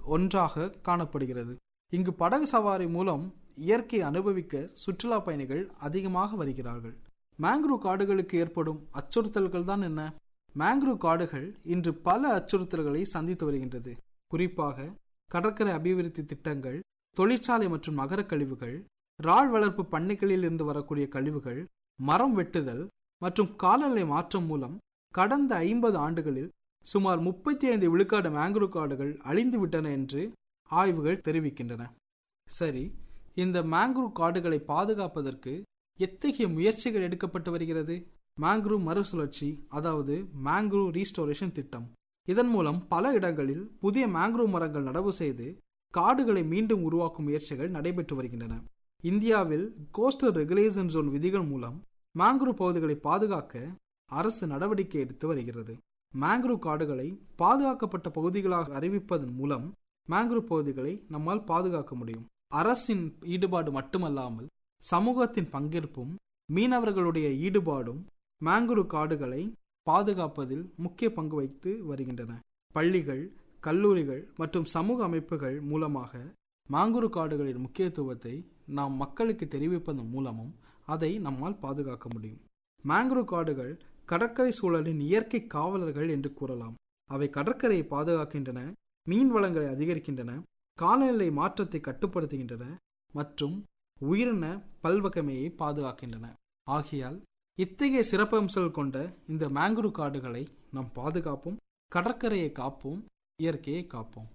ஒன்றாக காணப்படுகிறது இங்கு படகு சவாரி மூலம் இயற்கை அனுபவிக்க சுற்றுலா பயணிகள் அதிகமாக வருகிறார்கள் மேங்க்ரூவ் காடுகளுக்கு ஏற்படும் அச்சுறுத்தல்கள் தான் என்ன மேங்க்ரூவ் காடுகள் இன்று பல அச்சுறுத்தல்களை சந்தித்து வருகின்றது குறிப்பாக கடற்கரை அபிவிருத்தி திட்டங்கள் தொழிற்சாலை மற்றும் நகர கழிவுகள் இறால் வளர்ப்பு பண்ணைகளில் இருந்து வரக்கூடிய கழிவுகள் மரம் வெட்டுதல் மற்றும் காலநிலை மாற்றம் மூலம் கடந்த ஐம்பது ஆண்டுகளில் சுமார் முப்பத்தி ஐந்து விழுக்காடு மேங்க்ரூவ் காடுகள் அழிந்து விட்டன என்று ஆய்வுகள் தெரிவிக்கின்றன சரி இந்த மேங்க்ரூவ் காடுகளை பாதுகாப்பதற்கு எத்தகைய முயற்சிகள் எடுக்கப்பட்டு வருகிறது மேங்க்ரூவ் மறுசுழற்சி அதாவது மேங்க்ரூவ் ரீஸ்டோரேஷன் திட்டம் இதன் மூலம் பல இடங்களில் புதிய மேங்க்ரூவ் மரங்கள் நடவு செய்து காடுகளை மீண்டும் உருவாக்கும் முயற்சிகள் நடைபெற்று வருகின்றன இந்தியாவில் கோஸ்டல் ரெகுலேஷன் ஜோன் விதிகள் மூலம் மேங்க்ரூவ் பகுதிகளை பாதுகாக்க அரசு நடவடிக்கை எடுத்து வருகிறது மேங்க்ரூவ் காடுகளை பாதுகாக்கப்பட்ட பகுதிகளாக அறிவிப்பதன் மூலம் மேங்க்ரூவ் பகுதிகளை நம்மால் பாதுகாக்க முடியும் அரசின் ஈடுபாடு மட்டுமல்லாமல் சமூகத்தின் பங்கேற்பும் மீனவர்களுடைய ஈடுபாடும் மேங்க்ரூவ் காடுகளை பாதுகாப்பதில் முக்கிய பங்கு வைத்து வருகின்றன பள்ளிகள் கல்லூரிகள் மற்றும் சமூக அமைப்புகள் மூலமாக மாங்குரு காடுகளின் முக்கியத்துவத்தை நாம் மக்களுக்கு தெரிவிப்பதன் மூலமும் அதை நம்மால் பாதுகாக்க முடியும் மேங்க்ரூவ் காடுகள் கடற்கரை சூழலின் இயற்கை காவலர்கள் என்று கூறலாம் அவை கடற்கரையை பாதுகாக்கின்றன மீன் வளங்களை அதிகரிக்கின்றன காலநிலை மாற்றத்தை கட்டுப்படுத்துகின்றன மற்றும் உயிரின பல்வகமையை பாதுகாக்கின்றன ஆகையால் இத்தகைய சிறப்பம்சங்கள் கொண்ட இந்த மேங்க்ரூவ் காடுகளை நாம் பாதுகாப்போம் கடற்கரையை காப்போம் இயற்கையை காப்போம்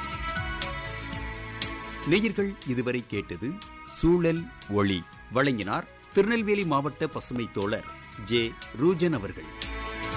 நேயர்கள் இதுவரை கேட்டது சூழல் ஒளி வழங்கினார் திருநெல்வேலி மாவட்ட பசுமை தோழர் ஜே ரூஜன் அவர்கள்